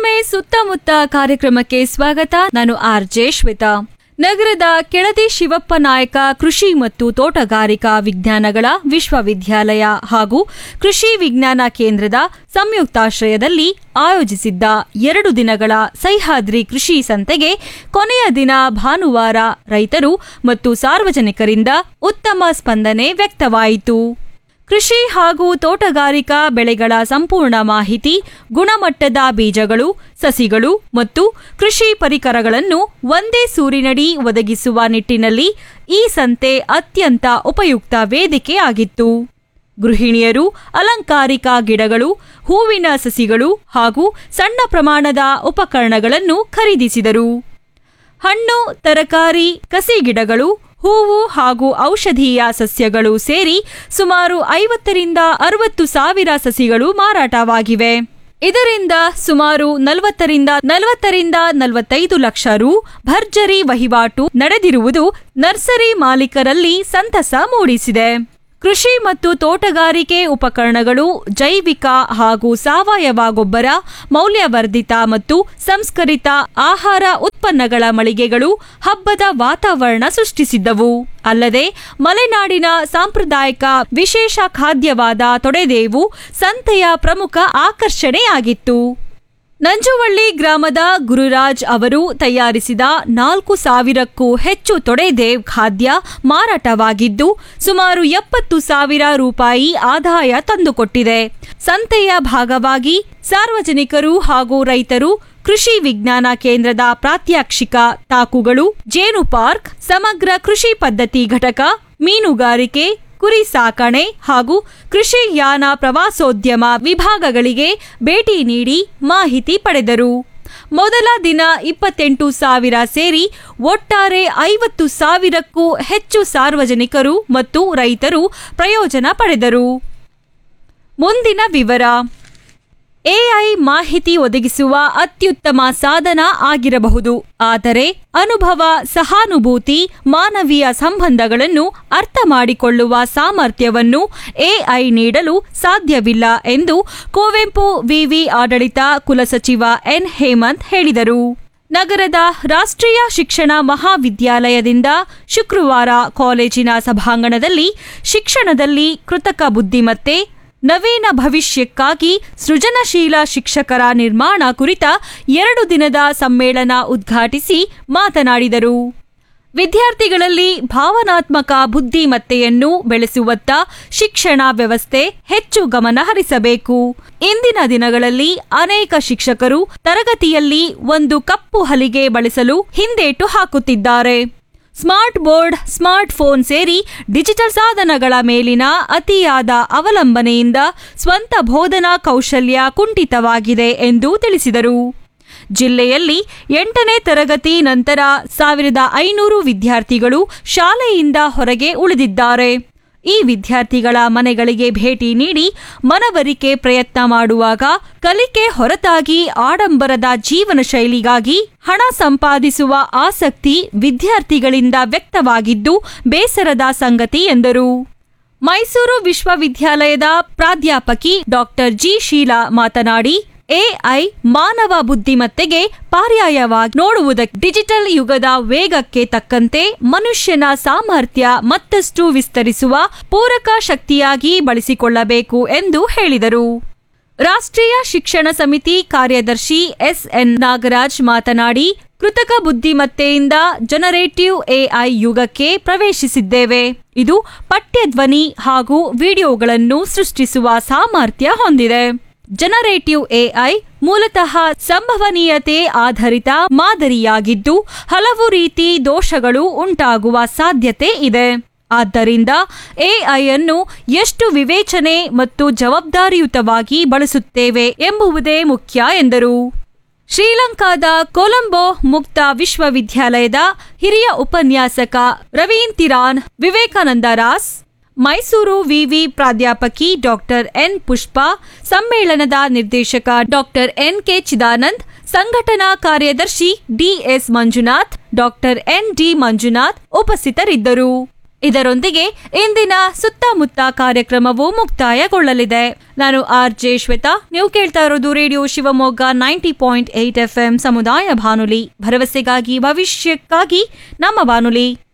ಮತ್ತೊಮ್ಮೆ ಸುತ್ತಮುತ್ತ ಕಾರ್ಯಕ್ರಮಕ್ಕೆ ಸ್ವಾಗತ ನಾನು ಆರ್ ಜೆ ಶ್ವೇತಾ ನಗರದ ಕೆಳದಿ ಶಿವಪ್ಪ ನಾಯಕ ಕೃಷಿ ಮತ್ತು ತೋಟಗಾರಿಕಾ ವಿಜ್ಞಾನಗಳ ವಿಶ್ವವಿದ್ಯಾಲಯ ಹಾಗೂ ಕೃಷಿ ವಿಜ್ಞಾನ ಕೇಂದ್ರದ ಸಂಯುಕ್ತಾಶ್ರಯದಲ್ಲಿ ಆಯೋಜಿಸಿದ್ದ ಎರಡು ದಿನಗಳ ಸಹ್ಯಾದ್ರಿ ಕೃಷಿ ಸಂತೆಗೆ ಕೊನೆಯ ದಿನ ಭಾನುವಾರ ರೈತರು ಮತ್ತು ಸಾರ್ವಜನಿಕರಿಂದ ಉತ್ತಮ ಸ್ಪಂದನೆ ವ್ಯಕ್ತವಾಯಿತು ಕೃಷಿ ಹಾಗೂ ತೋಟಗಾರಿಕಾ ಬೆಳೆಗಳ ಸಂಪೂರ್ಣ ಮಾಹಿತಿ ಗುಣಮಟ್ಟದ ಬೀಜಗಳು ಸಸಿಗಳು ಮತ್ತು ಕೃಷಿ ಪರಿಕರಗಳನ್ನು ಒಂದೇ ಸೂರಿನಡಿ ಒದಗಿಸುವ ನಿಟ್ಟಿನಲ್ಲಿ ಈ ಸಂತೆ ಅತ್ಯಂತ ಉಪಯುಕ್ತ ವೇದಿಕೆಯಾಗಿತ್ತು ಗೃಹಿಣಿಯರು ಅಲಂಕಾರಿಕ ಗಿಡಗಳು ಹೂವಿನ ಸಸಿಗಳು ಹಾಗೂ ಸಣ್ಣ ಪ್ರಮಾಣದ ಉಪಕರಣಗಳನ್ನು ಖರೀದಿಸಿದರು ಹಣ್ಣು ತರಕಾರಿ ಕಸಿ ಗಿಡಗಳು ಹೂವು ಹಾಗೂ ಔಷಧೀಯ ಸಸ್ಯಗಳು ಸೇರಿ ಸುಮಾರು ಐವತ್ತರಿಂದ ಅರವತ್ತು ಸಾವಿರ ಸಸಿಗಳು ಮಾರಾಟವಾಗಿವೆ ಇದರಿಂದ ಸುಮಾರು ನಲವತ್ತರಿಂದ ನಲವತ್ತರಿಂದ ನಲವತ್ತೈದು ಲಕ್ಷ ರು ಭರ್ಜರಿ ವಹಿವಾಟು ನಡೆದಿರುವುದು ನರ್ಸರಿ ಮಾಲೀಕರಲ್ಲಿ ಸಂತಸ ಮೂಡಿಸಿದೆ ಕೃಷಿ ಮತ್ತು ತೋಟಗಾರಿಕೆ ಉಪಕರಣಗಳು ಜೈವಿಕ ಹಾಗೂ ಸಾವಯವ ಗೊಬ್ಬರ ಮೌಲ್ಯವರ್ಧಿತ ಮತ್ತು ಸಂಸ್ಕರಿತ ಆಹಾರ ಉತ್ಪನ್ನಗಳ ಮಳಿಗೆಗಳು ಹಬ್ಬದ ವಾತಾವರಣ ಸೃಷ್ಟಿಸಿದ್ದವು ಅಲ್ಲದೆ ಮಲೆನಾಡಿನ ಸಾಂಪ್ರದಾಯಿಕ ವಿಶೇಷ ಖಾದ್ಯವಾದ ತೊಡೆದೇವು ಸಂತೆಯ ಪ್ರಮುಖ ಆಕರ್ಷಣೆಯಾಗಿತ್ತು ನಂಜುವಳ್ಳಿ ಗ್ರಾಮದ ಗುರುರಾಜ್ ಅವರು ತಯಾರಿಸಿದ ನಾಲ್ಕು ಸಾವಿರಕ್ಕೂ ಹೆಚ್ಚು ತೊಡೆದೇವ್ ಖಾದ್ಯ ಮಾರಾಟವಾಗಿದ್ದು ಸುಮಾರು ಎಪ್ಪತ್ತು ಸಾವಿರ ರೂಪಾಯಿ ಆದಾಯ ತಂದುಕೊಟ್ಟಿದೆ ಸಂತೆಯ ಭಾಗವಾಗಿ ಸಾರ್ವಜನಿಕರು ಹಾಗೂ ರೈತರು ಕೃಷಿ ವಿಜ್ಞಾನ ಕೇಂದ್ರದ ಪ್ರಾತ್ಯಕ್ಷಿಕ ತಾಕುಗಳು ಜೇನು ಪಾರ್ಕ್ ಸಮಗ್ರ ಕೃಷಿ ಪದ್ಧತಿ ಘಟಕ ಮೀನುಗಾರಿಕೆ ಕುರಿ ಸಾಕಣೆ ಹಾಗೂ ಕೃಷಿ ಯಾನ ಪ್ರವಾಸೋದ್ಯಮ ವಿಭಾಗಗಳಿಗೆ ಭೇಟಿ ನೀಡಿ ಮಾಹಿತಿ ಪಡೆದರು ಮೊದಲ ದಿನ ಇಪ್ಪತ್ತೆಂಟು ಸಾವಿರ ಸೇರಿ ಒಟ್ಟಾರೆ ಐವತ್ತು ಸಾವಿರಕ್ಕೂ ಹೆಚ್ಚು ಸಾರ್ವಜನಿಕರು ಮತ್ತು ರೈತರು ಪ್ರಯೋಜನ ಪಡೆದರು ಮುಂದಿನ ವಿವರ ಎಐ ಮಾಹಿತಿ ಒದಗಿಸುವ ಅತ್ಯುತ್ತಮ ಸಾಧನ ಆಗಿರಬಹುದು ಆದರೆ ಅನುಭವ ಸಹಾನುಭೂತಿ ಮಾನವೀಯ ಸಂಬಂಧಗಳನ್ನು ಅರ್ಥ ಮಾಡಿಕೊಳ್ಳುವ ಸಾಮರ್ಥ್ಯವನ್ನು ಎಐ ನೀಡಲು ಸಾಧ್ಯವಿಲ್ಲ ಎಂದು ಕುವೆಂಪು ವಿವಿ ಆಡಳಿತ ಕುಲಸಚಿವ ಎನ್ ಹೇಮಂತ್ ಹೇಳಿದರು ನಗರದ ರಾಷ್ಟ್ರೀಯ ಶಿಕ್ಷಣ ಮಹಾವಿದ್ಯಾಲಯದಿಂದ ಶುಕ್ರವಾರ ಕಾಲೇಜಿನ ಸಭಾಂಗಣದಲ್ಲಿ ಶಿಕ್ಷಣದಲ್ಲಿ ಕೃತಕ ಬುದ್ಧಿಮತ್ತೆ ನವೀನ ಭವಿಷ್ಯಕ್ಕಾಗಿ ಸೃಜನಶೀಲ ಶಿಕ್ಷಕರ ನಿರ್ಮಾಣ ಕುರಿತ ಎರಡು ದಿನದ ಸಮ್ಮೇಳನ ಉದ್ಘಾಟಿಸಿ ಮಾತನಾಡಿದರು ವಿದ್ಯಾರ್ಥಿಗಳಲ್ಲಿ ಭಾವನಾತ್ಮಕ ಬುದ್ಧಿಮತ್ತೆಯನ್ನು ಬೆಳೆಸುವತ್ತ ಶಿಕ್ಷಣ ವ್ಯವಸ್ಥೆ ಹೆಚ್ಚು ಗಮನ ಹರಿಸಬೇಕು ಇಂದಿನ ದಿನಗಳಲ್ಲಿ ಅನೇಕ ಶಿಕ್ಷಕರು ತರಗತಿಯಲ್ಲಿ ಒಂದು ಕಪ್ಪು ಹಲಿಗೆ ಬಳಸಲು ಹಿಂದೇಟು ಹಾಕುತ್ತಿದ್ದಾರೆ ಸ್ಮಾರ್ಟ್ ಬೋರ್ಡ್ ಸ್ಮಾರ್ಟ್ ಫೋನ್ ಸೇರಿ ಡಿಜಿಟಲ್ ಸಾಧನಗಳ ಮೇಲಿನ ಅತಿಯಾದ ಅವಲಂಬನೆಯಿಂದ ಸ್ವಂತ ಬೋಧನಾ ಕೌಶಲ್ಯ ಕುಂಠಿತವಾಗಿದೆ ಎಂದು ತಿಳಿಸಿದರು ಜಿಲ್ಲೆಯಲ್ಲಿ ಎಂಟನೇ ತರಗತಿ ನಂತರ ಸಾವಿರದ ಐನೂರು ವಿದ್ಯಾರ್ಥಿಗಳು ಶಾಲೆಯಿಂದ ಹೊರಗೆ ಉಳಿದಿದ್ದಾರೆ ಈ ವಿದ್ಯಾರ್ಥಿಗಳ ಮನೆಗಳಿಗೆ ಭೇಟಿ ನೀಡಿ ಮನವರಿಕೆ ಪ್ರಯತ್ನ ಮಾಡುವಾಗ ಕಲಿಕೆ ಹೊರತಾಗಿ ಆಡಂಬರದ ಜೀವನ ಶೈಲಿಗಾಗಿ ಹಣ ಸಂಪಾದಿಸುವ ಆಸಕ್ತಿ ವಿದ್ಯಾರ್ಥಿಗಳಿಂದ ವ್ಯಕ್ತವಾಗಿದ್ದು ಬೇಸರದ ಸಂಗತಿ ಎಂದರು ಮೈಸೂರು ವಿಶ್ವವಿದ್ಯಾಲಯದ ಪ್ರಾಧ್ಯಾಪಕಿ ಡಾಕ್ಟರ್ ಜಿ ಶೀಲಾ ಮಾತನಾಡಿ ಎಐ ಮಾನವ ಬುದ್ಧಿಮತ್ತೆಗೆ ಪರ್ಯಾಯವಾಗಿ ನೋಡುವುದಕ್ಕೆ ಡಿಜಿಟಲ್ ಯುಗದ ವೇಗಕ್ಕೆ ತಕ್ಕಂತೆ ಮನುಷ್ಯನ ಸಾಮರ್ಥ್ಯ ಮತ್ತಷ್ಟು ವಿಸ್ತರಿಸುವ ಪೂರಕ ಶಕ್ತಿಯಾಗಿ ಬಳಸಿಕೊಳ್ಳಬೇಕು ಎಂದು ಹೇಳಿದರು ರಾಷ್ಟ್ರೀಯ ಶಿಕ್ಷಣ ಸಮಿತಿ ಕಾರ್ಯದರ್ಶಿ ಎಸ್ಎನ್ ನಾಗರಾಜ್ ಮಾತನಾಡಿ ಕೃತಕ ಬುದ್ಧಿಮತ್ತೆಯಿಂದ ಜನರೇಟಿವ್ ಎಐ ಯುಗಕ್ಕೆ ಪ್ರವೇಶಿಸಿದ್ದೇವೆ ಇದು ಪಠ್ಯಧ್ವನಿ ಹಾಗೂ ವಿಡಿಯೋಗಳನ್ನು ಸೃಷ್ಟಿಸುವ ಸಾಮರ್ಥ್ಯ ಹೊಂದಿದೆ ಜನರೇಟಿವ್ ಎಐ ಮೂಲತಃ ಸಂಭವನೀಯತೆ ಆಧಾರಿತ ಮಾದರಿಯಾಗಿದ್ದು ಹಲವು ರೀತಿ ದೋಷಗಳು ಉಂಟಾಗುವ ಸಾಧ್ಯತೆ ಇದೆ ಆದ್ದರಿಂದ ಎಐ ಅನ್ನು ಎಷ್ಟು ವಿವೇಚನೆ ಮತ್ತು ಜವಾಬ್ದಾರಿಯುತವಾಗಿ ಬಳಸುತ್ತೇವೆ ಎಂಬುವುದೇ ಮುಖ್ಯ ಎಂದರು ಶ್ರೀಲಂಕಾದ ಕೊಲಂಬೋ ಮುಕ್ತ ವಿಶ್ವವಿದ್ಯಾಲಯದ ಹಿರಿಯ ಉಪನ್ಯಾಸಕ ರವೀನ್ ತಿರಾನ್ ವಿವೇಕಾನಂದ ರಾಸ್ ಮೈಸೂರು ವಿವಿ ಪ್ರಾಧ್ಯಾಪಕಿ ಡಾಕ್ಟರ್ ಎನ್ ಪುಷ್ಪ ಸಮ್ಮೇಳನದ ನಿರ್ದೇಶಕ ಡಾಕ್ಟರ್ ಎನ್ ಕೆ ಚಿದಾನಂದ್ ಸಂಘಟನಾ ಕಾರ್ಯದರ್ಶಿ D S Manjunath doctor N D Manjunath ಉಪಸ್ಥಿತರಿದ್ದರು ಇದರೊಂದಿಗೆ ಇಂದಿನ ಸುತ್ತಮುತ್ತ ಕಾರ್ಯಕ್ರಮವು ಮುಕ್ತಾಯಗೊಳ್ಳಲಿದೆ ನಾನು ಆರ್ ಜೆ ಶ್ವೇತಾ ನೀವು ಕೇಳ್ತಾ ಇರೋದು radio Shivamogga ninety point eight F ಸಮುದಾಯ ಬಾನುಲಿ ಭರವಸೆಗಾಗಿ ಭವಿಷ್ಯಕ್ಕಾಗಿ ನಮ್ಮ ಬಾನುಲಿ